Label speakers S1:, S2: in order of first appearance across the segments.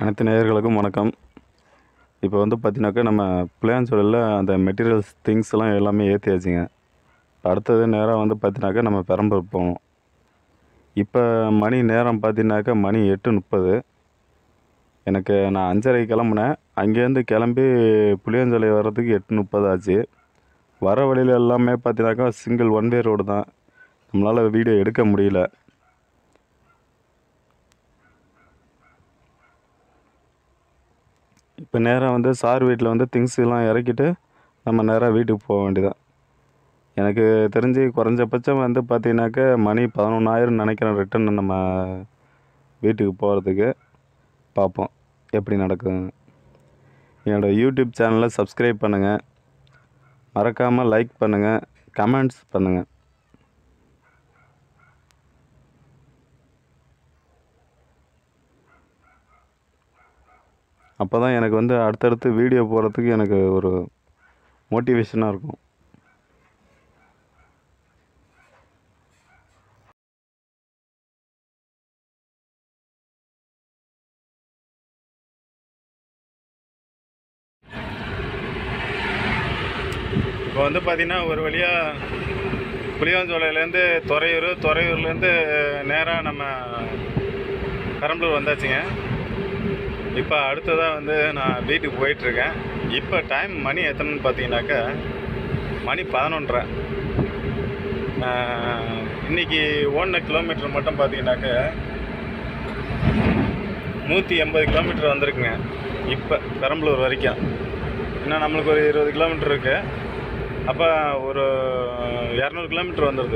S1: அனைத்து நேயர்களுக்கும் வணக்கம் இப்போ வந்து பார்த்தீங்கன்னாக்கா நம்ம புளியாஞ்சோலையில் அந்த மெட்டீரியல்ஸ் திங்ஸ் எல்லாம் எல்லாமே ஏற்றியாச்சுங்க அடுத்தது நேராக வந்து பார்த்தீங்கன்னாக்கா நம்ம பெரம்பூர் போகணும் இப்போ மணி நேரம் பார்த்தீங்கன்னாக்கா மணி எட்டு முப்பது எனக்கு நான் அஞ்சரை கிளம்புனேன் அங்கேருந்து கிளம்பி புளியாஞ்சோலை வர்றதுக்கு எட்டு முப்பது ஆச்சு வர வழியில் எல்லாமே பார்த்தீங்கன்னாக்கா சிங்கிள் ஒன் வே ரோடு தான் நம்மளால் வீடியோ எடுக்க முடியல இப்போ நேராக வந்து சார் வீட்டில் வந்து திங்ஸ் எல்லாம் இறக்கிட்டு நம்ம நேராக வீட்டுக்கு போக வேண்டியதான் எனக்கு தெரிஞ்சு குறைஞ்சபட்சம் வந்து பார்த்தீங்கன்னாக்கா மணி பதினொன்றாயிரம் நினைக்கிறேன் ரிட்டன் நம்ம வீட்டுக்கு போகிறதுக்கு பார்ப்போம் எப்படி நடக்குதுன்னு என்னோடய யூடியூப் சேனலை சப்ஸ்கிரைப் பண்ணுங்கள் மறக்காமல் லைக் பண்ணுங்கள் கமெண்ட்ஸ் பண்ணுங்கள் அப்போ தான் எனக்கு வந்து அடுத்தடுத்து வீடியோ போடுறதுக்கு எனக்கு ஒரு மோட்டிவேஷனாக இருக்கும் இப்போ வந்து பார்த்திங்கன்னா ஒரு வழியாக புளியாஞ்சோலையிலேருந்து துறையூர் துறையூர்லேருந்து நேராக நம்ம பெரம்பலூர் வந்தாச்சுங்க இப்போ அடுத்ததாக வந்து நான் வீட்டுக்கு போயிட்டுருக்கேன் இப்போ டைம் மணி எத்தனைன்னு பார்த்தீங்கன்னாக்கா மணி பதினொன்றரை இன்றைக்கி ஓடின கிலோமீட்டர் மட்டும் பார்த்தீங்கன்னாக்கா நூற்றி எண்பது கிலோமீட்டர் வந்திருக்குங்க இப்போ பெரம்பலூர் வரைக்கும் இன்னும் நம்மளுக்கு ஒரு இருபது கிலோமீட்டர் இருக்குது அப்போ ஒரு இரநூறு கிலோமீட்டர் வந்துடுது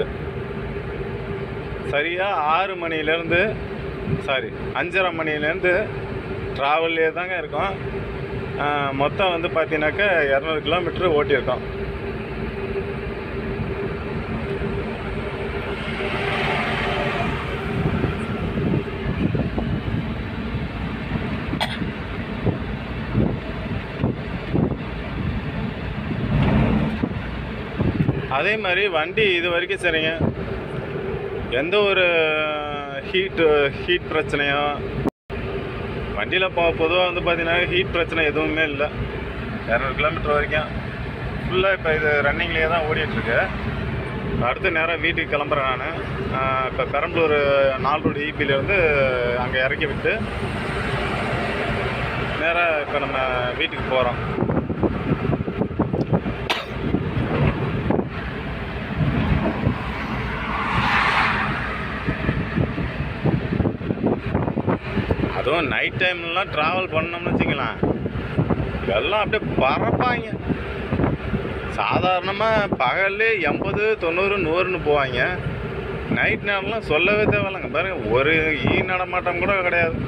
S1: சரியாக ஆறு மணிலேருந்து சாரி அஞ்சரை மணிலேருந்து ட்ராவல்லே தாங்க இருக்கோம் ஆஹ் மொத்தம் வந்து பார்த்தீங்கன்னாக்கா இரநூறு கிலோமீட்டர் ஓட்டியிருக்கோம் அதே மாதிரி வண்டி இது வரைக்கும் சரிங்க எந்த ஒரு ஹீட்டு ஹீட் பிரச்சனையோ வண்டியில் போ பொதுவாக வந்து பார்த்தீங்கன்னா ஹீட் பிரச்சனை எதுவுமே இல்லை இரநூறு கிலோமீட்டர் வரைக்கும் ஃபுல்லாக இப்போ இது ரன்னிங்லேயே தான் ஓடிட்டுருக்கு அடுத்து நேராக வீட்டுக்கு கிளம்புறேன் நான் இப்போ பெரம்பலூர் நாலு ரோடு இபிலேருந்து அங்கே இறக்கி விட்டு நேராக இப்போ நம்ம வீட்டுக்கு போகிறோம் அதுவும் நைட் டைம்லாம் ட்ராவல் பண்ணோம்னு வச்சுக்கலாம் எல்லாம் அப்படியே பறப்பாங்க சாதாரணமாக பகல்லே எண்பது தொண்ணூறு நூறுன்னு போவாங்க நைட் நேரம்லாம் சொல்லவே தேவையில்லைங்க பாருங்க ஒரு ஈ நடமாட்டம் கூட கிடையாது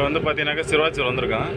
S1: வந்து பார்த்தீங்கன்னாக்கா சிறுவாச்சூர் வந்திருக்கோம்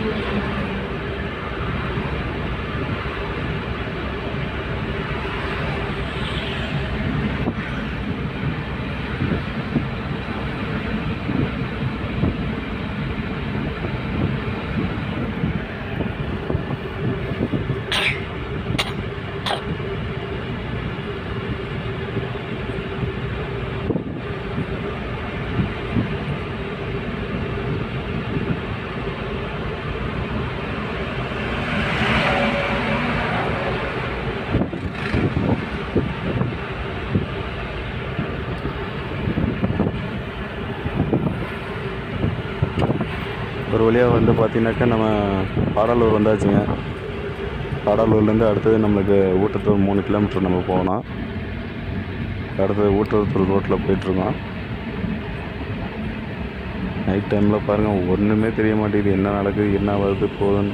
S1: ஒரு வழியாக வந்து பார்த்தீங்கன்னாக்கா நம்ம பாடாலூர் வந்தாச்சுங்க பாடாலூர்லேருந்து அடுத்தது நம்மளுக்கு ஊட்டத்தூர் மூணு கிலோமீட்டர் நம்ம போகணும் அடுத்தது ஊட்டத்தூர் ரோட்டில் போயிட்டுருக்கோம் நைட் டைமில் பாருங்கள் ஒன்றுமே தெரிய மாட்டேங்குது என்ன நடக்குது என்ன வருது போகுதுன்னு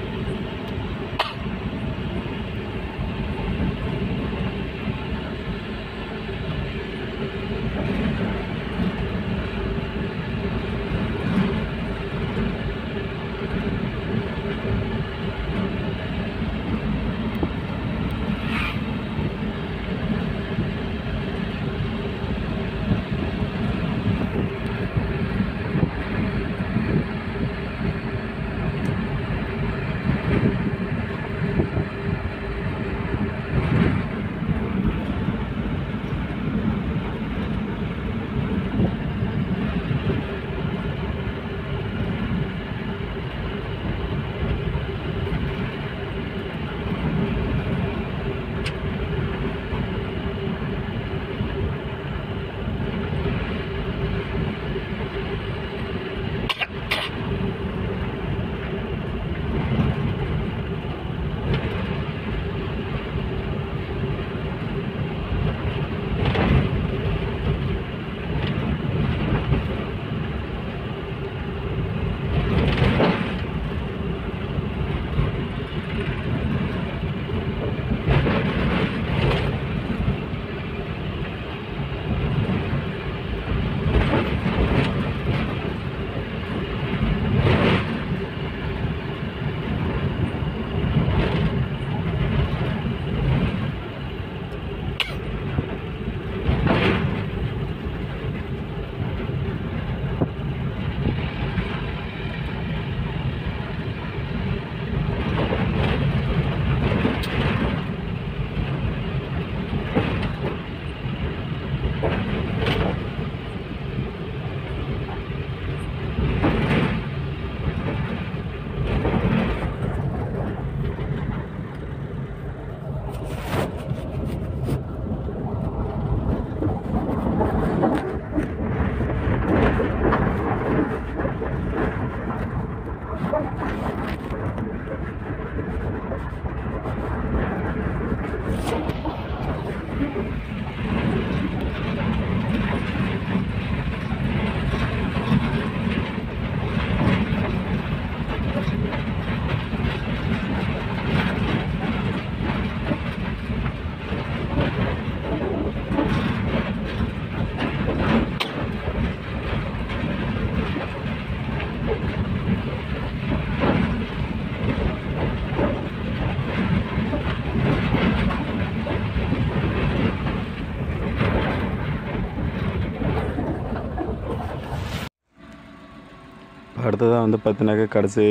S1: அடுத்ததாக வந்து பார்த்தீங்கன்னாக்கா கடைசி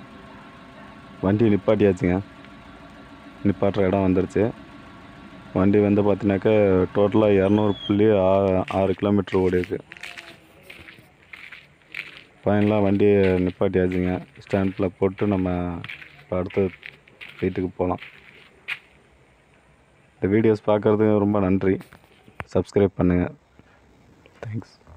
S1: வண்டி நிப்பாட்டியாச்சுங்க நிப்பாட்டுற இடம் வந்துருச்சு வண்டி வந்து பார்த்தீங்கன்னாக்கா டோட்டலாக இரநூறு புள்ளி ஆறு ஆறு கிலோமீட்டர் ஓடி இருக்கு ஃபைனலாக வண்டியை நிப்பாட்டியாச்சுங்க ஸ்டாண்டில் போட்டு நம்ம இப்போ அடுத்த வீட்டுக்கு போகலாம் இந்த வீடியோஸ் பார்க்குறதுக்கு ரொம்ப நன்றி சப்ஸ்கிரைப் பண்ணுங்கள் தேங்க்ஸ்